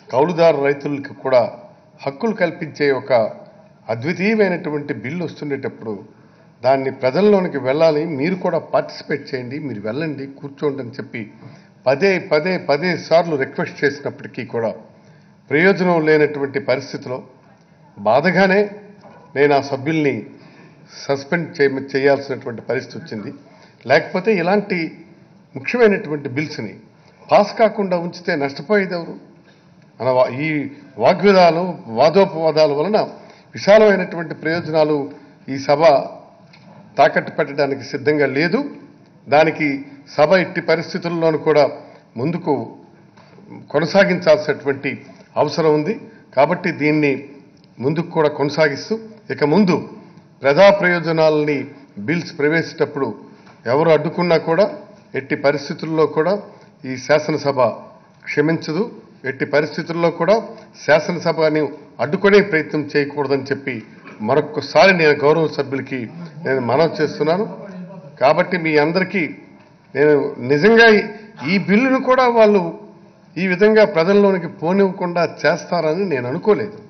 కౌలుదారు రైతులకు కూడా హక్కులు కల్పించే ఒక అద్వితీయమైనటువంటి బిల్లు వస్తుండేటప్పుడు దాన్ని ప్రజల్లోనికి వెళ్ళాలి మీరు కూడా పార్టిసిపేట్ చేయండి మీరు వెళ్ళండి కూర్చోండి అని చెప్పి పదే పదే పదే సార్లు రిక్వెస్ట్ చేసినప్పటికీ కూడా ప్రయోజనం లేనటువంటి పరిస్థితిలో బాధగానే నేను ఆ సభ్యుల్ని సస్పెండ్ చేయ చేయాల్సినటువంటి పరిస్థితి వచ్చింది లేకపోతే ఇలాంటి ముఖ్యమైనటువంటి బిల్స్ని పాస్ కాకుండా ఉంచితే నష్టపోయేది ఎవరు మన వా- ఈ వాగ్విదాలు వాదోపవాదాల వలన విశాలమైనటువంటి ప్రయోజనాలు ఈ సభ తాకట్టు పెట్టడానికి సిద్ధంగా లేదు దానికి సభ ఎట్టి పరిస్థితుల్లోనూ కూడా ముందుకు కొనసాగించాల్సినటువంటి అవసరం ఉంది కాబట్టి దీన్ని ముందుకు కూడా కొనసాగిస్తూ ఇక ముందు ప్రజా ప్రయోజనాలని బిల్స్ ప్రవేశించేటప్పుడు ఎవరు అడ్డుకున్నా కూడా ఎట్టి పరిస్థితుల్లో కూడా ఈ శాసనసభ క్షమించదు ఎట్టి పరిస్థితుల్లో కూడా శాసనసభని అడ్డుకునే ప్రయత్నం చేయకూడదని చెప్పి మరొక్కసారి నేను గౌరవ సభ్యులకి నేను మనవి చేస్తున్నాను కాబట్టి మీ అందరికీ నేను నిజంగా ఈ- ఈ బిల్లును కూడా వాళ్ళు ఈ విధంగా ప్రజల్లోనికి పోనివ్వకుండా చేస్తారని నేను అనుకోలేదు